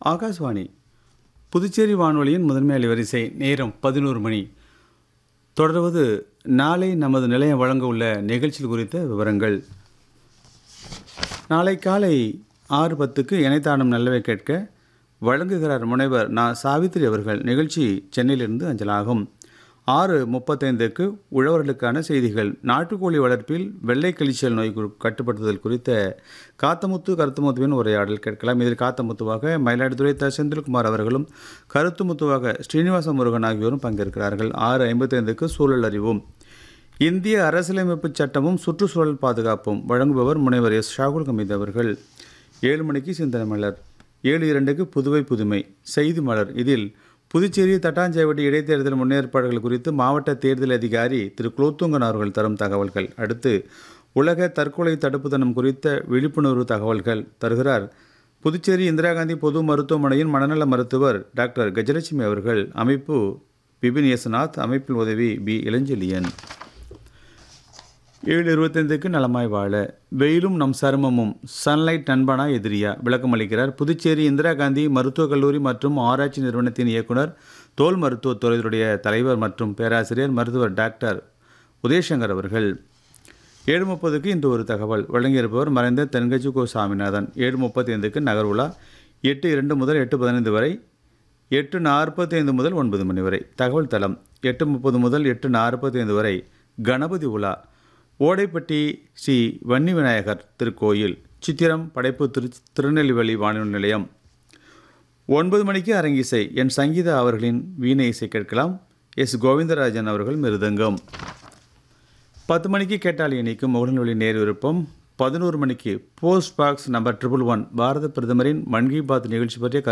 ஆகாஷ்வாணி புதுச்சேரி வானொலியின் முதன்மை அலைவரிசை நேரம் பதினோரு மணி தொடர்வது நாளை நமது நிலையம் வழங்க உள்ள நிகழ்ச்சிகள் குறித்த விவரங்கள் நாளை காலை ஆறு பத்துக்கு இணைத்தானம் நல்லவை கேட்க வழங்குகிறார் முனைவர் நா சாவித்ரி அவர்கள் நிகழ்ச்சி சென்னையிலிருந்து அஞ்சலாகும் ஆறு முப்பத்தைந்துக்கு உழவர்களுக்கான செய்திகள் நாட்டுக்கோழி வளர்ப்பில் வெள்ளை கிளிச்சல் நோய் குறி- கட்டுப்படுத்துதல் குறித்த காத்தமுத்து கருத்துமுத்துவின் உரையாடல் கேட்கலாம் இதில் காத்தமுத்துவாக மயிலாடுதுறை த செந்தில்குமார் அவர்களும் கருத்துமுத்துவாக ஸ்ரீனிவாச முருகன் ஆகியோரும் பங்கேற்கிறார்கள் ஆறு ஐம்பத்தைந்துக்கு சூழல் அறிவும் இந்திய அரசியலமைப்பு சட்டமும் சுற்றுச்சூழல் பாதுகாப்பும் வழங்குபவர் முனைவர் எஸ் ஷாகுல் ஹமீத் அவர்கள் ஏழு மணிக்கு சிந்தனை மலர் ஏழு இரண்டுக்கு புதுவை புதுமை செய்தி மலர் இதில் புதுச்சேரி தட்டாஞ்சாவடி இடைத்தேர்தல் முன்னேற்பாடுகள் குறித்து மாவட்ட தேர்தல் அதிகாரி திரு குலோத்துங்கன் அவர்கள் தரும் தகவல்கள் அடுத்து உலக தற்கொலை தடுப்பு தினம் குறித்த விழிப்புணர்வு தகவல்கள் தருகிறார் புதுச்சேரி இந்திரா காந்தி பொது மருத்துவமனையின் மனநல மருத்துவர் டாக்டர் கஜலட்சுமி அவர்கள் அமைப்பு பிபின் யேசுநாத் அமைப்பில் உதவி பி இளஞ்செழியன் ஏழு இருபத்தைந்துக்கு நலமாய் வாழ வெயிலும் நம் சருமமும் சன்லைட் நண்பனா எதிரியா விளக்கம் அளிக்கிறார் புதுச்சேரி இந்திரா காந்தி மருத்துவக் கல்லூரி மற்றும் ஆராய்ச்சி நிறுவனத்தின் இயக்குனர் தோல் மருத்துவத் துறையுடைய தலைவர் மற்றும் பேராசிரியர் மருத்துவர் டாக்டர் உதயசங்கர் அவர்கள் ஏழு முப்பதுக்கு இன்று ஒரு தகவல் வழங்கியிருப்பவர் மறைந்த தென்கட்சி கோ சாமிநாதன் ஏழு முப்பத்தி ஐந்துக்கு நகர்வுலா எட்டு இரண்டு முதல் எட்டு பதினைந்து வரை எட்டு நாற்பத்தைந்து முதல் ஒன்பது மணி வரை தகவல் தளம் எட்டு முப்பது முதல் எட்டு நாற்பத்தைந்து வரை கணபதி உலா ஓடைப்பட்டி ஸ்ரீ வன்னி விநாயகர் திருக்கோயில் சித்திரம் படைப்பு திரு திருநெல்வேலி வானொலி நிலையம் ஒன்பது மணிக்கு அரங்கிசை என் சங்கீதா அவர்களின் வீணை இசை கேட்கலாம் எஸ் கோவிந்தராஜன் அவர்கள் மிருதங்கம் பத்து மணிக்கு கேட்டால் இணைக்கும் முகநூலி நேர் விருப்பம் பதினோரு மணிக்கு post box number triple one பாரத பிரதமரின் மன் கி பாத் நிகழ்ச்சி பற்றிய